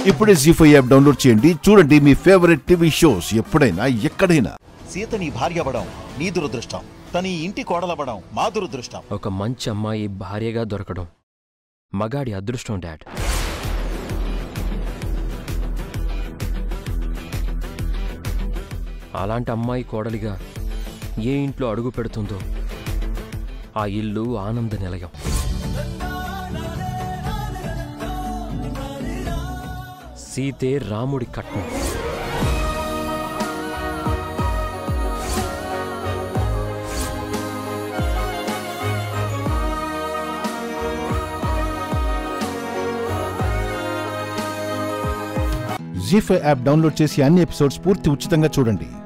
ఇప్పుడే G five app download చేయండి చూడండి మీ ఫేవరెట్ టీవీ షోస్ ఎప్పుడైనా ఎక్కడైనా సీత నీ భార్య అవ్వడం నీ దురదృష్టం తన ఈ ఇంటి కోడలవ్వడం మా దురదృష్టం ఒక మంచి అమ్మాయి భార్యగా దొరకడం మగాడి అదృష్టం డాడ్ అలాంటి అమ్మాయి కోడలిగా ఏ ఇంట్లో అడుగు పెడుతుందో ఆ ఇల్లు ఆనంద నిలయం సీతే రాముడి కట్నం జీ ఫైవ్ యాప్ డౌన్లోడ్ చేసి అన్ని ఎపిసోడ్స్ పూర్తి ఉచితంగా చూడండి